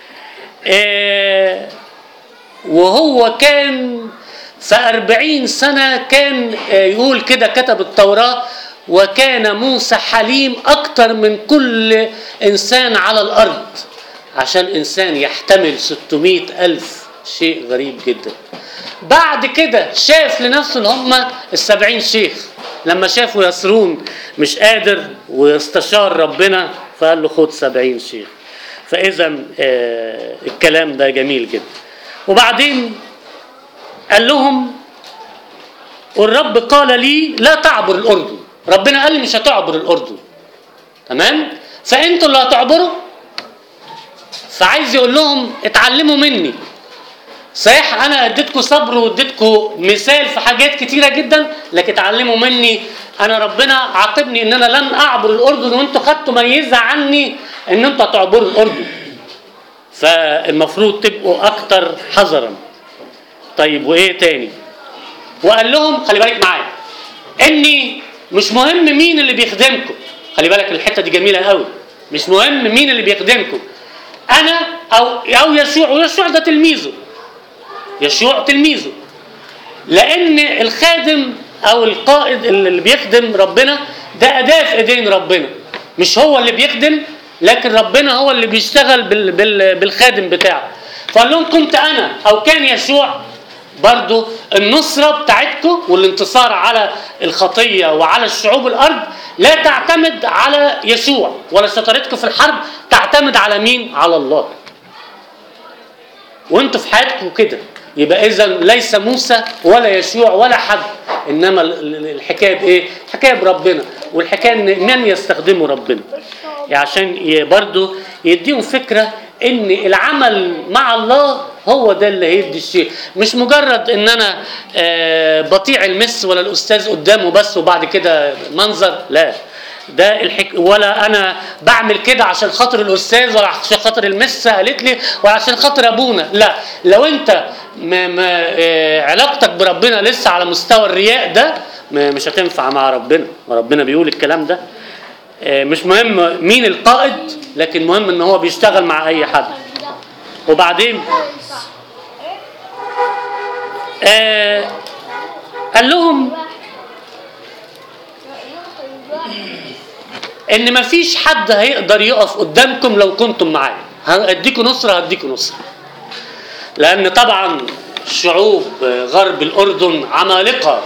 آه وهو كان في أربعين سنة كان آه، يقول كده كتب التوراة وكان موسى حليم أكتر من كل إنسان على الأرض عشان إنسان يحتمل 600 ألف شيء غريب جدا بعد كده شاف لنفسه اللي هم السبعين شيخ لما شافوا يسرون مش قادر واستشار ربنا فقال له خد سبعين شيخ فإذا آه الكلام ده جميل جدا وبعدين قال لهم والرب قال لي لا تعبر الأردن ربنا قال لي مش هتعبر الأردن تمام فأنتوا اللي هتعبروا فعايز يقول لهم اتعلموا مني صحيح انا اديتكم صبر واديتكم مثال في حاجات كتيره جدا لكن اتعلموا مني انا ربنا عاقبني ان انا لن اعبر الاردن وانتوا خدتوا ميزه عني ان انتوا هتعبروا الاردن فالمفروض تبقوا اكتر حذرا طيب وايه تاني وقال لهم خلي بالك معايا اني مش مهم مين اللي بيخدمكم خلي بالك الحته دي جميله قوي مش مهم مين اللي بيخدمكم انا او او يشوع ويشوع ده تلميذه يشوع تلميذه لان الخادم او القائد اللي بيخدم ربنا ده اداه في ايدين ربنا مش هو اللي بيخدم لكن ربنا هو اللي بيشتغل بال بال بالخادم بتاعه فقال لهم كنت انا او كان يشوع برضو النصرة بتاعتكم والانتصار على الخطية وعلى الشعوب الأرض لا تعتمد على يشوع ولا شطارتكم في الحرب تعتمد على مين؟ على الله وانتوا في حياتكم كده يبقى اذا ليس موسى ولا يشوع ولا حد انما ال- ال- الحكايه بايه؟ الحكايه بربنا والحكايه ان من يستخدمه ربنا يعني عشان ي- برضو يديهم فكره ان العمل مع الله هو ده اللي هيدي الشيء مش مجرد ان انا آه، بطيع المس ولا الاستاذ قدامه بس وبعد كده منظر لا ده الحك... ولا انا بعمل كده عشان خاطر الاستاذ ولا عشان خاطر المس قالت لي ولا عشان خاطر ابونا لا لو انت ما ما آه، علاقتك بربنا لسه على مستوى الرياء ده ما- مش هتنفع مع ربنا وربنا بيقول الكلام ده آه، مش مهم مين القائد لكن مهم ان هو بيشتغل مع اي حد وبعدين آه قال لهم ان مفيش حد هيقدر يقف قدامكم لو كنتم معايا هديكوا نصرة هديكوا نصرة لان طبعا شعوب غرب الاردن عمالقة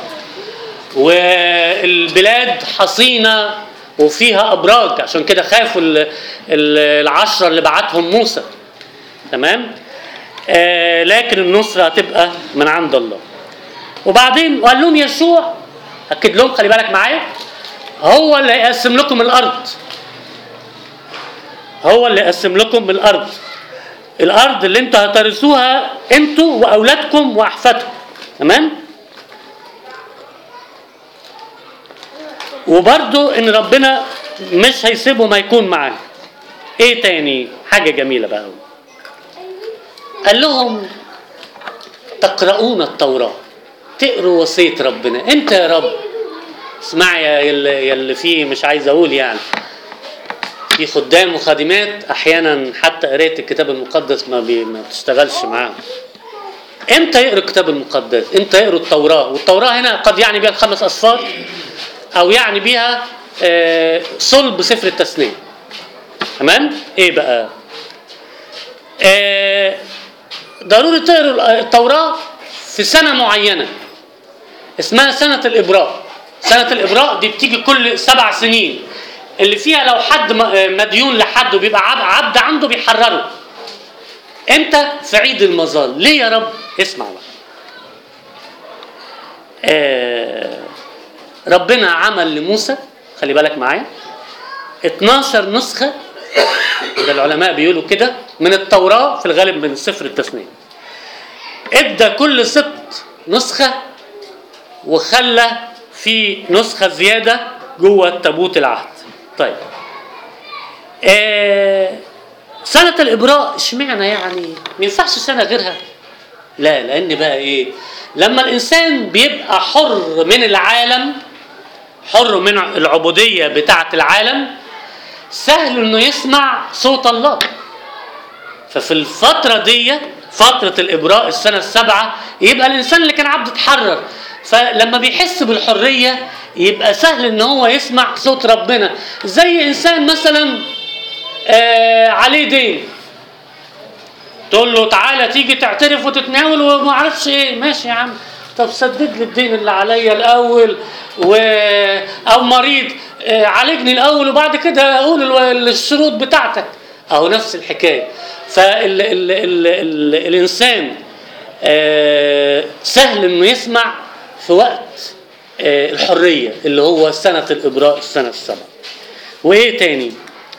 والبلاد حصينة وفيها ابراج عشان كده خافوا ال- ال- العشرة اللي بعتهم موسى تمام آه لكن النصرة هتبقى من عند الله وبعدين قال لهم يشوع اكد لهم خلي بالك معايا هو اللي هيقسم لكم الارض هو اللي يقسم لكم الارض الارض اللي انتوا هترثوها انتوا واولادكم واحفادكم تمام وبرضو ان ربنا مش هيسيبه ما يكون معاه ايه تاني حاجه جميله بقى أوي. قال لهم تقرؤون التوراه تقروا وصيه ربنا انت يا رب اسمع يا يلي, يلي فيه مش عايز اقول يعني في خدام وخادمات احيانا حتى قرايه الكتاب المقدس ما, بي ما بتشتغلش معاهم امتى يقروا الكتاب المقدس امتى يقروا التوراه والتوراه هنا قد يعني بها الخمس اصفار او يعني بها آه، صلب سفر التثنيه تمام ايه بقى آه، ضروري تقروا التوراه في سنه معينه اسمها سنه الابراء سنه الابراء دي بتيجي كل سبع سنين اللي فيها لو حد م- آه، مديون لحد وبيبقى عب- عبد عنده بيحرره امتى في عيد المظال ليه يا رب اسمع بقى آه ربنا عمل لموسى خلي بالك معايا 12 نسخة ده العلماء بيقولوا كده من التوراة في الغالب من سفر التثنية ادى كل سبط نسخة وخلى في نسخة زيادة جوه تابوت العهد طيب آه سنة الإبراء اشمعنى يعني ما ينفعش سنة غيرها لا لأن بقى إيه لما الإنسان بيبقى حر من العالم حر من العبودية بتاعة العالم سهل إنه يسمع صوت الله ففي الفترة دي فترة الإبراء السنة السابعة يبقى الإنسان اللي كان عبد اتحرر فلما بيحس بالحرية يبقى سهل ان هو يسمع صوت ربنا زي انسان مثلا آه عليه دين تقول له تعالى تيجي تعترف وتتناول وما اعرفش ايه ماشي يا عم طب سدد لي الدين اللي عليا الاول و... او مريض آه، عالجني الاول وبعد كده اقول ال- الشروط بتاعتك اهو نفس الحكايه فال... ال... ال... ال... الانسان آه، سهل انه يسمع في وقت آه، الحريه اللي هو سنه الابراء السنه السبعه وايه تاني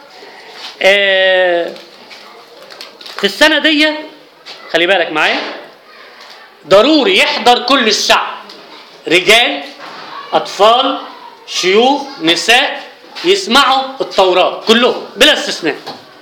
آه، في السنه دي خلي بالك معايا ضروري يحضر كل الشعب رجال اطفال شيوخ نساء يسمعوا التوراه كلهم بلا استثناء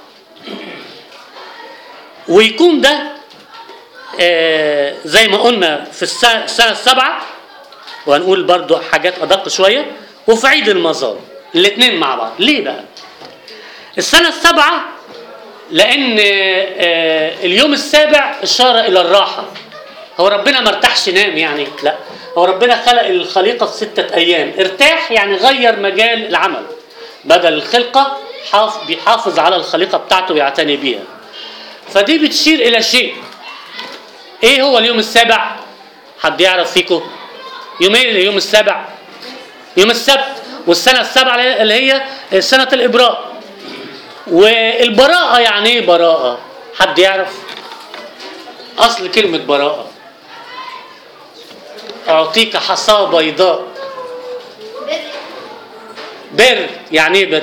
ويكون ده آه، زي ما قلنا في السنه السنة السابعه وهنقول برضو حاجات ادق شويه وفي عيد المظال الاثنين مع بعض ليه بقى السنه السابعه لان آه، اليوم السابع اشاره الى الراحه هو ربنا ما ارتاحش نام يعني لا هو ربنا خلق الخليقه في سته ايام ارتاح يعني غير مجال العمل بدل الخلقه حاف بيحافظ على الخليقه بتاعته ويعتني بيها فدي بتشير الى شيء ايه هو اليوم السابع حد يعرف فيكم يوم ايه اليوم السابع يوم السبت والسنه السابعه اللي هي سنه الابراء والبراءه يعني ايه براءه حد يعرف اصل كلمه براءه اعطيك حصاه بيضاء بر يعني ايه بر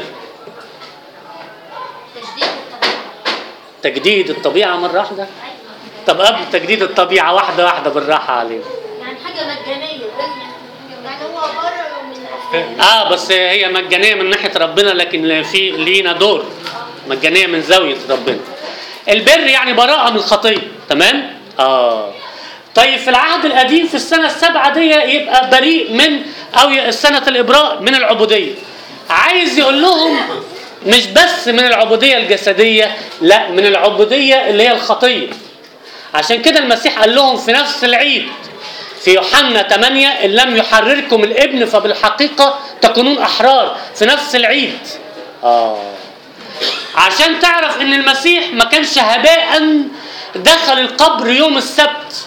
تجديد الطبيعة تجديد الطبيعه مره واحده أيوة. طب قبل تجديد الطبيعه واحده واحده بالراحه علينا يعني حاجة مجانية لازم يعني هو بره من فاهم. اه بس هي مجانيه من ناحيه ربنا لكن في لينا دور مجانيه من زاويه ربنا البر يعني براءه من الخطيه تمام اه طيب في العهد القديم في السنه السابعه دي يبقى بريء من او سنه الابراء من العبوديه عايز يقول لهم مش بس من العبوديه الجسديه لا من العبوديه اللي هي الخطيه عشان كده المسيح قال لهم في نفس العيد في يوحنا 8 ان لم يحرركم الابن فبالحقيقه تكونون احرار في نفس العيد اه عشان تعرف ان المسيح ما كانش هباء دخل القبر يوم السبت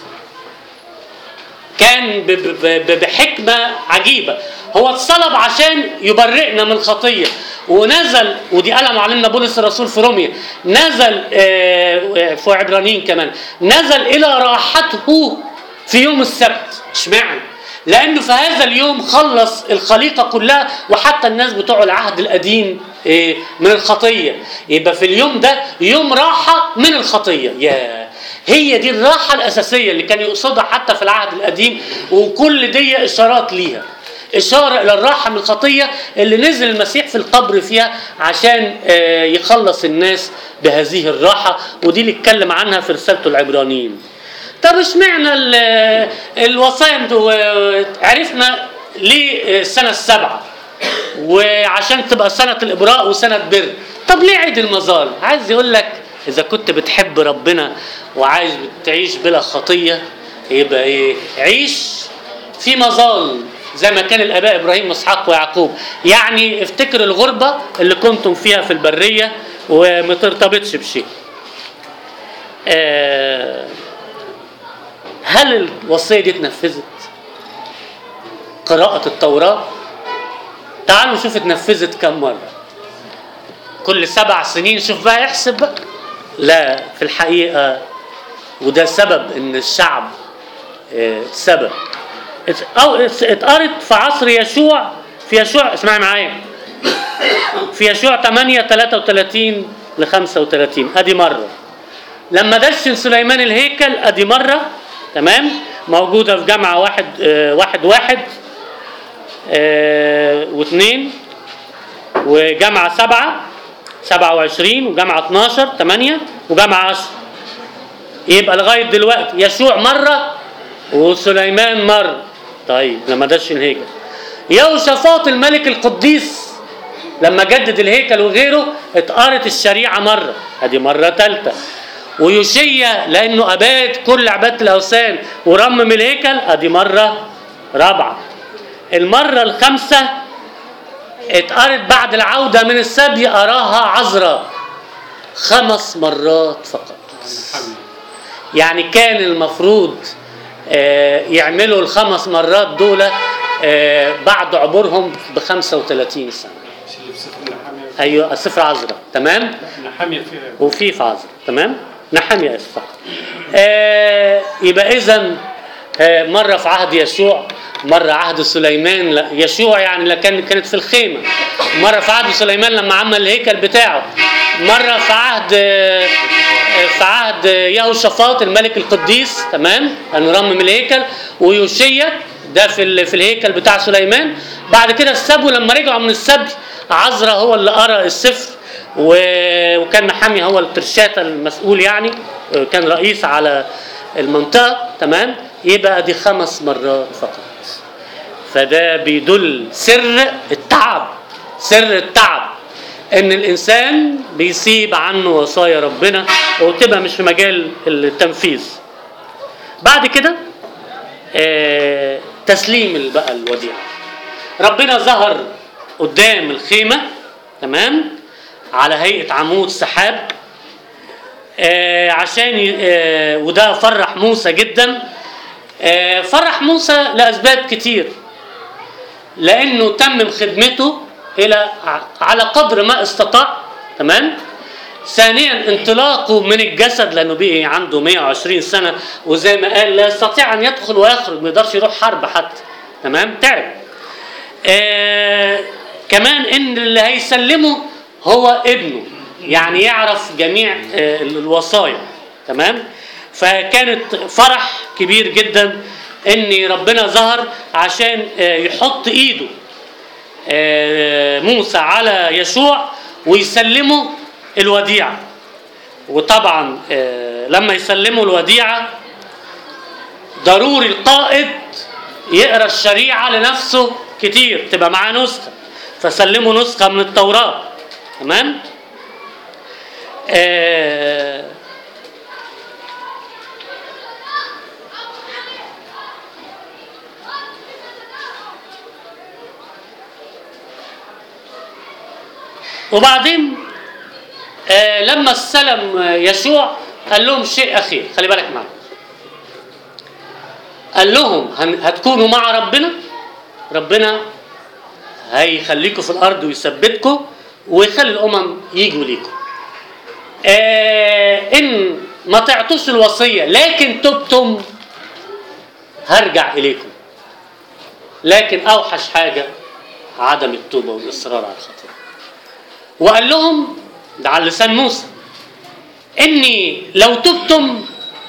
كان ب- ب- ب- بحكمه عجيبه هو اتصلب عشان يبرئنا من الخطيه ونزل ودي قالها معلمنا بولس الرسول في روميا نزل آه، في عبرانيين كمان نزل الى راحته في يوم السبت اشمعنى لانه في هذا اليوم خلص الخليقه كلها وحتى الناس بتوع العهد القديم آه، من الخطيه يبقى في اليوم ده يوم راحه من الخطيه يا هي دي الراحه الاساسيه اللي كان يقصدها حتى في العهد القديم وكل دي اشارات ليها إشارة إلى الراحة من الخطية اللي نزل المسيح في القبر فيها عشان آه، يخلص الناس بهذه الراحة ودي اللي اتكلم عنها في رسالته العبرانيين. طب اشمعنى ال- الوصايا دو- عرفنا ليه السنة السابعة وعشان تبقى سنة الإبراء وسنة بر طب ليه عيد المظال عايز يقول لك إذا كنت بتحب ربنا وعايز تعيش بلا خطية يبقى إيه عيش في مظال زي ما كان الاباء ابراهيم واسحاق ويعقوب يعني افتكر الغربه اللي كنتم فيها في البريه وما ترتبطش بشيء آه، هل الوصيه دي اتنفذت قراءه التوراه تعالوا نشوف اتنفذت كم مره كل سبع سنين شوف بقى يحسب بقى لا في الحقيقه وده سبب ان الشعب آه، سبب ات- او ات- اتقرت في عصر يشوع في يشوع اسمعي معايا في يشوع 8 33 ل 35 ادي مره لما دشن سليمان الهيكل ادي مره تمام موجوده في جامعه واحد آه، واحد واحد آه، واثنين وجامعه سبعه 27 وجامعه 12 8 وجامعه 10 يبقى لغايه دلوقتي يشوع مره وسليمان مره طيب لما دش الهيكل يوشافاط الملك القديس لما جدد الهيكل وغيره اتقرت الشريعه مره ادي مره ثالثه ويوشيا لانه اباد كل عباده الاوثان ورمم الهيكل ادي مره رابعه المرة الخامسة اتقرت بعد العودة من السبي أراها عذراء خمس مرات فقط حمل يعني كان المفروض آه، يعملوا الخمس مرات دول آه، بعد عبورهم ب 35 سنة مش اللي في سفر نحامية ايوه صفر عذراء تمام نحامية فيها وفي في عذراء تمام نحامية اس فقط آه يبقى اذا آه مره في عهد يشوع مره عهد سليمان لا يشوع يعني لا كان كانت في الخيمه مره في عهد سليمان لما عمل الهيكل بتاعه مره في عهد آه، آه، في عهد يهوشافاط الملك القديس تمام انه رمم الهيكل ويوشيا ده في ال- في الهيكل بتاع سليمان بعد كده السبو لما رجعوا من السبي عزرا هو اللي قرا السفر و- وكان محامي هو الترشاتة المسؤول يعني آه، كان رئيس على المنطقة تمام يبقى دي خمس مرات فقط فده بيدل سر التعب سر التعب ان الانسان بيسيب عنه وصايا ربنا وتبقى مش في مجال التنفيذ بعد كده آه، تسليم ال- بقى الوديعه ربنا ظهر قدام الخيمه تمام على هيئه عمود سحاب آه، عشان ي- آه، وده فرح موسى جدا آه، فرح موسى لاسباب كتير لانه تمم خدمته الى ع- على قدر ما استطاع تمام ثانيا انطلاقه من الجسد لانه بقي عنده 120 سنه وزي ما قال لا يستطيع ان يدخل ويخرج ما يقدرش يروح حرب حتى تمام تعب آه كمان ان اللي هيسلمه هو ابنه يعني يعرف جميع آه الوصايا تمام فكانت فرح كبير جدا ان ربنا ظهر عشان آه يحط ايده آه موسى على يشوع ويسلمه الوديعه وطبعا آه لما يسلموا الوديعه ضروري القائد يقرا الشريعه لنفسه كتير تبقى معاه نسخه فسلموا نسخه من التوراه تمام آه وبعدين آه لما استلم يشوع قال لهم شيء اخير خلي بالك معايا قال لهم هن- هتكونوا مع ربنا ربنا هيخليكم في الارض ويثبتكم ويخلي الامم يجوا ليكم آه ان ما تعطوش الوصيه لكن تبتم هرجع اليكم لكن اوحش حاجه عدم التوبه والاصرار على الخطيه وقال لهم ده على لسان موسى اني لو تبتم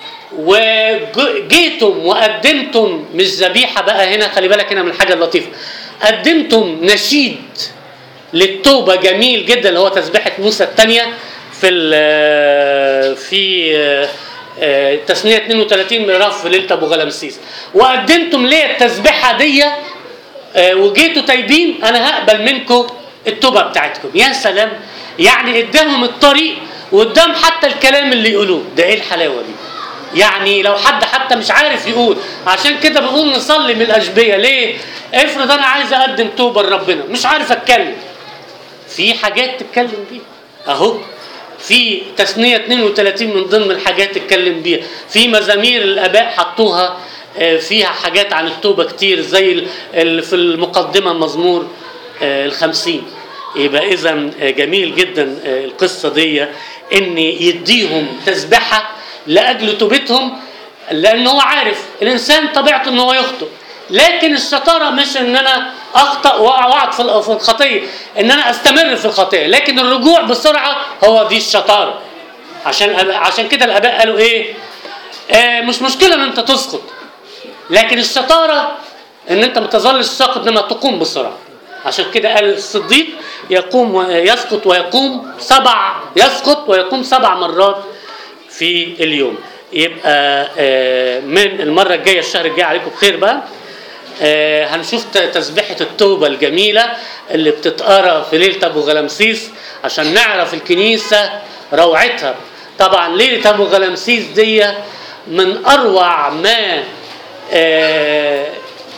وجيتم وقدمتم مش ذبيحه بقى هنا خلي بالك هنا من الحاجه اللطيفه قدمتم نشيد للتوبه جميل جدا اللي هو تسبيحه موسى الثانيه في ال- في آه، تثنيه 32 بنقراها في ليله ابو غلمسيس وقدمتم ليه التسبيحه دي آه، وجيتوا تايبين انا هقبل منكم التوبه بتاعتكم يا سلام يعني اداهم الطريق وقدام حتى الكلام اللي يقولوه ده ايه الحلاوه دي يعني لو حد حتى مش عارف يقول عشان كده بنقول نصلي من الاشبيه ليه افرض انا عايز اقدم توبه لربنا مش عارف اتكلم في حاجات تتكلم بيها اهو في تثنية 32 من ضمن الحاجات تتكلم بيها في مزامير الاباء حطوها آه، فيها حاجات عن التوبة كتير زي ال- ال- في المقدمة مزمور آه، الخمسين يبقى اذا جميل جدا آه، القصة دي ان يديهم تسبحة لاجل توبتهم لان هو عارف الانسان طبيعته ان هو يخطئ لكن الشطاره مش ان انا اخطا واقع واقع في ال- في الخطيه ان انا استمر في الخطيه لكن الرجوع بسرعه هو دي الشطاره عشان أب- عشان كده الاباء قالوا ايه آه مش مشكله ان انت تسقط لكن الشطاره ان انت ما تظلش ساقط انما تقوم بسرعه عشان كده قال الصديق يقوم و- يسقط ويقوم سبع يسقط ويقوم سبع مرات في اليوم يبقى آه، من المره الجايه الشهر الجاي عليكم بخير بقى آه، هنشوف ت- تسبيحه التوبه الجميله اللي بتتقرا في ليله ابو غلمسيس عشان نعرف الكنيسه روعتها طبعا ليله ابو غلمسيس دي من اروع ما آه،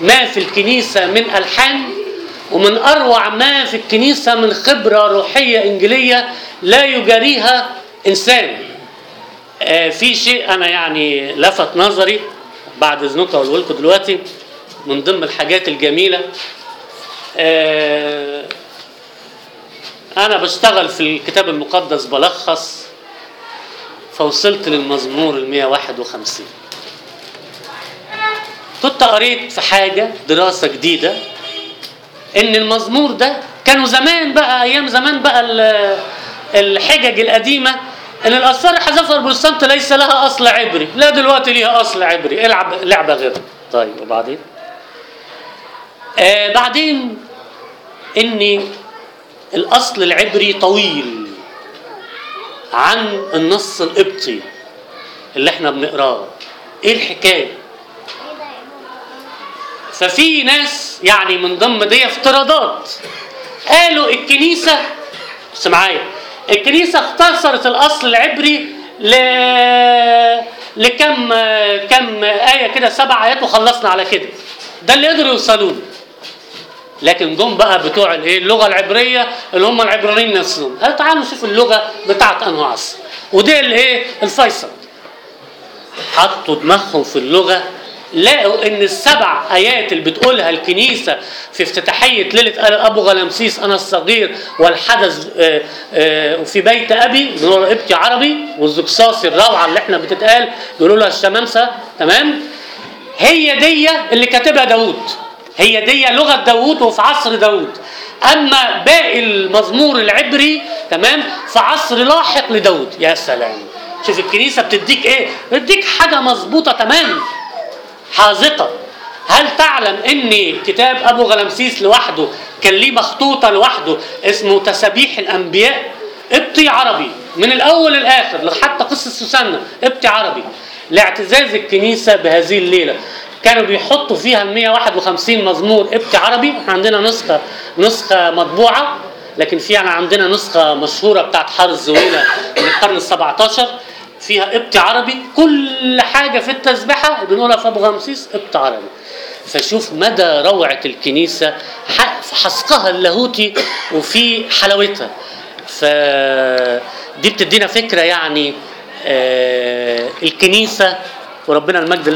ما في الكنيسة من ألحان ومن أروع ما في الكنيسة من خبرة روحية إنجيلية لا يجاريها إنسان آه، في شيء أنا يعني لفت نظري بعد إذنكم أقوله لكم دلوقتي من ضمن الحاجات الجميلة آه، أنا بشتغل في الكتاب المقدس بلخص فوصلت للمزمور ال 151 كنت قريت في حاجة دراسة جديدة إن المزمور ده كانوا زمان بقى أيام زمان بقى ال- الحجج القديمة إن الأسفار حذفها البروتستانت ليس لها أصل عبري، لا دلوقتي ليها أصل عبري، العب لعبة غيرها. طيب وبعدين؟ آه بعدين إن الأصل العبري طويل عن النص القبطي اللي احنا بنقراه ايه الحكايه ففي ناس يعني من ضمن دي افتراضات قالوا الكنيسه بس معايا الكنيسه اختصرت الاصل العبري ل لكم كم ايه كده سبع ايات وخلصنا على كده ده اللي قدروا يوصلوا له لكن جم بقى بتوع الايه اللغه العبريه اللي هم العبرانيين نفسهم قالوا تعالوا نشوف اللغه بتاعت انه عصر ودي الايه الفيصل حطوا دماغهم في اللغه لقوا ان السبع ايات اللي بتقولها الكنيسه في افتتاحيه ليله قال ابو غلامسيس انا الصغير والحدث آه، آه، وفي بيت ابي بنقول ابكي عربي والزقصاصي الروعه اللي احنا بتتقال بيقولوا لها الشمامسه تمام هي دي اللي كاتبها داوود هي دي لغه داوود وفي عصر داوود اما باقي المزمور العبري تمام في عصر لاحق لداوود يا سلام شوف الكنيسه بتديك ايه بتديك حاجه مظبوطه تمام حاذقه هل تعلم ان كتاب ابو غلامسيس لوحده كان ليه مخطوطه لوحده اسمه تسابيح الانبياء قبطي عربي من الاول للاخر حتى قصه سوسنه قبطي عربي لاعتزاز الكنيسه بهذه الليله كانوا بيحطوا فيها ال 151 مزمور قبطي عربي احنا عندنا نسخه نسخه مطبوعه لكن في يعني عندنا نسخه مشهوره بتاعت حارس زويله من القرن ال 17 فيها قبطي عربي كل حاجه في التسبحه بنقولها في ابو غمسيس قبطي عربي فشوف مدى روعه الكنيسه ح- في حسقها اللاهوتي وفي حلاوتها فدي بتدينا فكره يعني آه الكنيسه وربنا المجد